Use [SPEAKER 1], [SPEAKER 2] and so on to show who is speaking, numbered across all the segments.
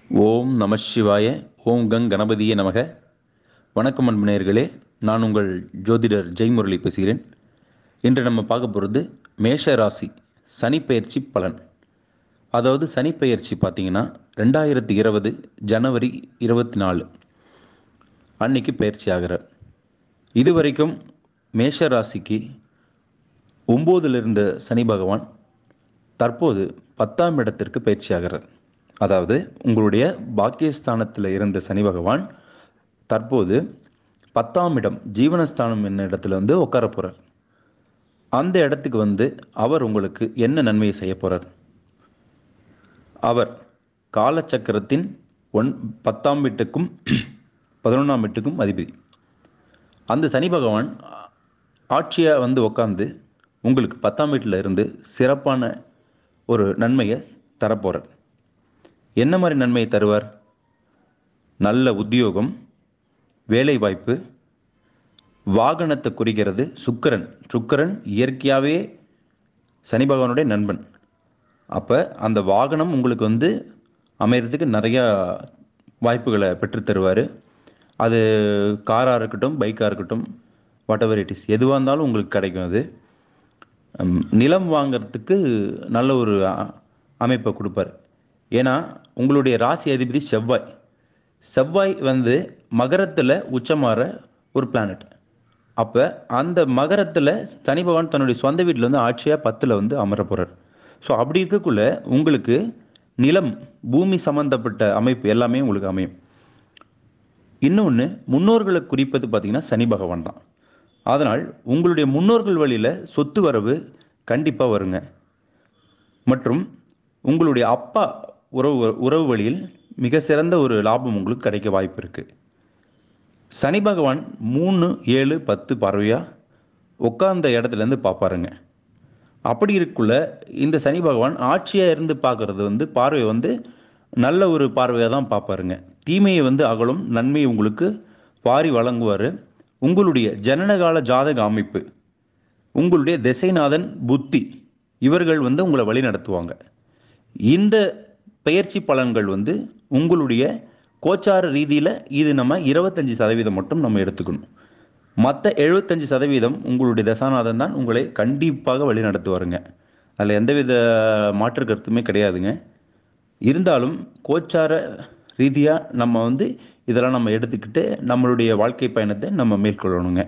[SPEAKER 1] ஓம் நம சிவாய ஓம் கங் கணபதியே நமக வணக்கம் அன்பு நேயர்களே நான் உங்கள் ஜோதிடர் ஜெய்முரளி பேசுகிறேன் இன்று நம்ம பார்க்க போகிறது மேஷ ராசி சனிப்பெயர்ச்சி பலன் அதாவது சனிப்பெயர்ச்சி பார்த்தீங்கன்னா ரெண்டாயிரத்தி இருபது ஜனவரி இருபத்தி நாலு அன்னைக்கு பயிற்சி ஆகிறார் இதுவரைக்கும் மேஷ ராசிக்கு ஒம்போதில் இருந்த சனி பகவான் தற்போது பத்தாம் இடத்திற்கு பயிற்சி ஆகிறார் அதாவது உங்களுடைய பாக்கியஸ்தானத்தில் இருந்த சனி பகவான் தற்போது பத்தாம் இடம் ஜீவனஸ்தானம் என்ன இடத்துல வந்து உட்கார போகிறார் அந்த இடத்துக்கு வந்து அவர் உங்களுக்கு என்ன நன்மையை செய்ய போகிறார் அவர் காலச்சக்கரத்தின் ஒன் பத்தாம் வீட்டுக்கும் பதினொன்றாம் வீட்டுக்கும் அதிபதி அந்த சனி பகவான் ஆட்சியாக வந்து உக்காந்து உங்களுக்கு பத்தாம் வீட்டில் இருந்து சிறப்பான ஒரு நன்மையை தரப்போகிறார் என்ன மாதிரி நன்மையை தருவார் நல்ல உத்தியோகம் வேலைவாய்ப்பு வாகனத்தை குறிக்கிறது சுக்கரன் சுக்கரன் இயற்கையாகவே சனி பகவானுடைய நண்பன் அப்போ அந்த வாகனம் உங்களுக்கு வந்து அமையறதுக்கு நிறையா வாய்ப்புகளை பெற்று தருவார் அது காராக இருக்கட்டும் பைக்காக இருக்கட்டும் வாட் எவர் இட் இஸ் எதுவாக இருந்தாலும் உங்களுக்கு கிடைக்கும் அது ம், நிலம் வாங்கிறதுக்கு நல்ல ஒரு அ- அமைப்பை கொடுப்பார் ஏன்னா உங்களுடைய ராசி அதிபதி செவ்வாய் செவ்வாய் வந்து மகரத்தில் உச்சமாற ஒரு பிளானட் அப்போ அந்த மகரத்தில் சனி பகவான் தன்னுடைய சொந்த வீட்டில் வந்து ஆட்சியாக பத்தில் வந்து அமர போகிறார் ஸோ அப்படி இருக்கக்குள்ள உங்களுக்கு நிலம் பூமி சம்மந்தப்பட்ட அமைப்பு எல்லாமே உங்களுக்கு அமையும் இன்னொன்று முன்னோர்களை குறிப்பது பார்த்தீங்கன்னா சனி பகவான் தான் அதனால் உங்களுடைய முன்னோர்கள் வழியில் சொத்து வரவு கண்டிப்பாக வருங்க மற்றும் உங்களுடைய அப்பா உறவு உறவு வழியில் மிக சிறந்த ஒரு லாபம் உங்களுக்கு கிடைக்க வாய்ப்பு இருக்குது சனி பகவான் மூணு ஏழு பத்து பார்வையாக உட்கார்ந்த இடத்துலேருந்து பார்ப்பாருங்க அப்படி இருக்குள்ள இந்த சனி பகவான் ஆட்சியாக இருந்து பார்க்கறது வந்து பார்வை வந்து நல்ல ஒரு பார்வையாக தான் பார்ப்பாருங்க தீமையை வந்து அகலும் நன்மையை உங்களுக்கு வாரி வழங்குவார் உங்களுடைய ஜனனகால ஜாதக அமைப்பு உங்களுடைய திசைநாதன் புத்தி இவர்கள் வந்து உங்களை வழி நடத்துவாங்க இந்த பெயர்ச்சி பலன்கள் வந்து உங்களுடைய கோச்சார ரீதியில் இது நம்ம இருபத்தஞ்சி சதவீதம் மட்டும் நம்ம எடுத்துக்கணும் மற்ற எழுபத்தஞ்சு சதவீதம் உங்களுடைய தசாநாதன் தான் உங்களை கண்டிப்பாக வழி நடத்துவாருங்க அதில் எந்தவித மாற்று கருத்துமே கிடையாதுங்க இருந்தாலும் கோச்சார ரீதியாக நம்ம வந்து இதெல்லாம் நம்ம எடுத்துக்கிட்டு நம்மளுடைய வாழ்க்கை பயணத்தை நம்ம மேற்கொள்ளணுங்க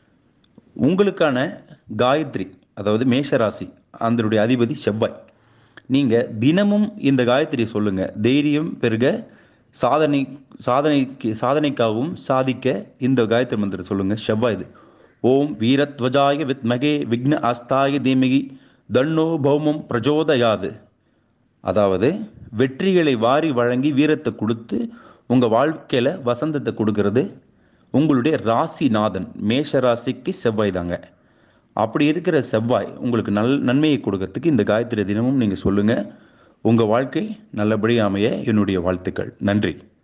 [SPEAKER 1] உங்களுக்கான காயத்ரி அதாவது மேஷராசி அதனுடைய அதிபதி செவ்வாய் நீங்கள் தினமும் இந்த காயத்ரியை சொல்லுங்கள் தைரியம் பெருக சாதனை சாதனைக்கு சாதனைக்காகவும் சாதிக்க இந்த காயத்ரி மந்திரம் சொல்லுங்கள் செவ்வாய் இது ஓம் வீரத்வஜாய வித்மகே விக்ன அஸ்தாய தீமகி தன்னோ பௌமம் பிரஜோதயாது அதாவது வெற்றிகளை வாரி வழங்கி வீரத்தை கொடுத்து உங்கள் வாழ்க்கையில் வசந்தத்தை கொடுக்கறது உங்களுடைய ராசிநாதன் மேஷ ராசிக்கு செவ்வாய் தாங்க அப்படி இருக்கிற செவ்வாய் உங்களுக்கு நல் நன்மையை கொடுக்கறதுக்கு இந்த காயத்ரி தினமும் நீங்கள் சொல்லுங்கள் உங்கள் வாழ்க்கை நல்லபடியாக அமைய என்னுடைய வாழ்த்துக்கள் நன்றி